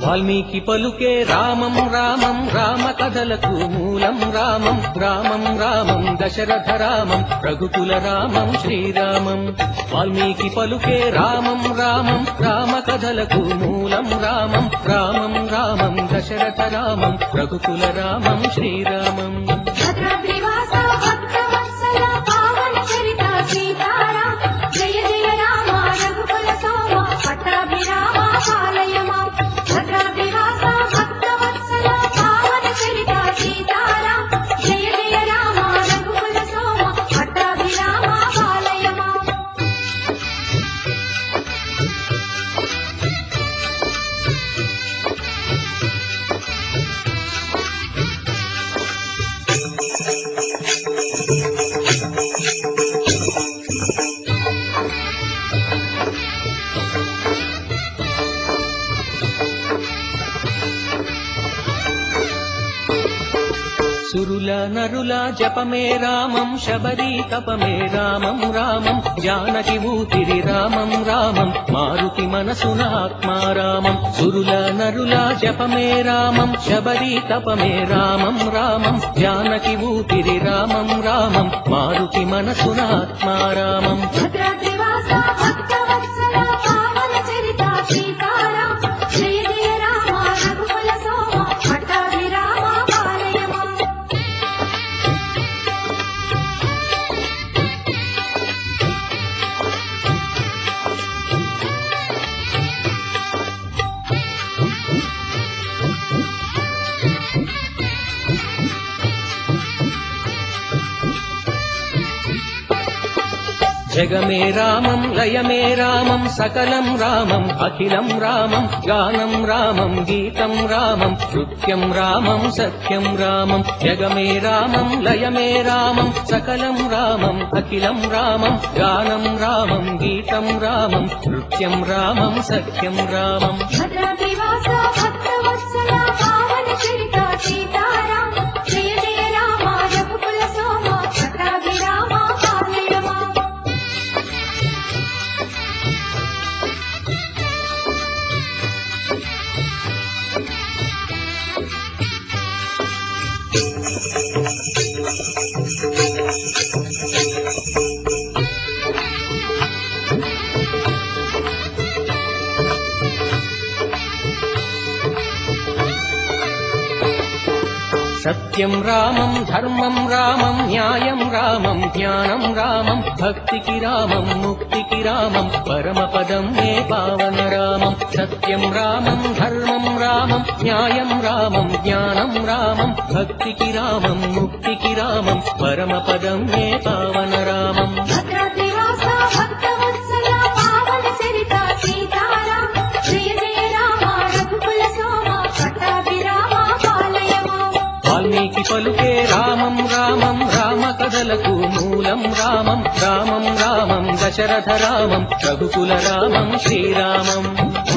వాల్మీకి పలుకే రామం రామం రామ కథలకు మూలం రామం రామం రామం దశరథ రామం రఘుకుల రామం శ్రీరామం వాల్మీకి పలుకే రామం రామం రామ కథలకు మూలం రామం రామం రామం దశరథ రామం రఘుకుల రామం శ్రీరామం భద్రాద్రివాస భక్తవత్సల పావన చరిత సీతారాం జయ జయ రామ రఘుకుల సోమ పట్టాభిరామ పాలయ మాం భద్రాద్రివాస భక్తవత్సల పావన చరిత సీతారాం జయ జయ రామ రఘుకుల సోమ పట్టాభిరామ పాలయ మాం సురుల నరుల జపమే రామం శబరి తపమే రామం రామం జానకి ఊపిరి రామం రామం మారుతి మనసున ఆత్మారామం సురుల నరుల జపమే రామం శబరి తపమే రామం రామం జానకి ఊపిరి రామం రామం మారుతి మనసున ఆత్మారామం భద్రాద్రివాస భక్తవత్సల పావన చరిత సీతారాం జయ జయ రామ రఘుకుల సోమ పట్టాభిరామ పాలయ మాం జగమే రామం లయమే రామం సకలం రామం అఖిలం రామం గానం రామం గీతం రామం నృత్యం రామం సత్యం రామం జగమే రామం లయమే రామం సకలం రామం అఖిలం రామం గానం రామం గీతం రామం నృత్యం రామం సత్యం రామం భద్రాద్రివాస భక్తవత్సల పావన చరిత సీతారాం జయ జయ రామ రఘుకుల సోమ పట్టాభిరామ పాలయ మాం సత్యం రామం ధర్మం రామం న్యాయం రామం జ్ఞానం రామం భక్తికి రామం ముక్తికి రామం పరమపదం మే పావన రామం సత్యం రామం ధర్మం రామం న్యాయం రామం జ్ఞానం రామం భక్తికి రామం ముక్తికి రామం పరమపదం మే పావన రామం భద్రాద్రివాస భక్తవత్సల పావన చరిత సీతారాం జయ జయ రామ రఘుకుల సోమ పట్టాభిరామ పాలయ మాం వాల్మీకి పలుకే రామం రామం రామ కథలకు మూలం రామం రామం రామం దశరథ రామం రఘుకుల రామం శ్రీరామం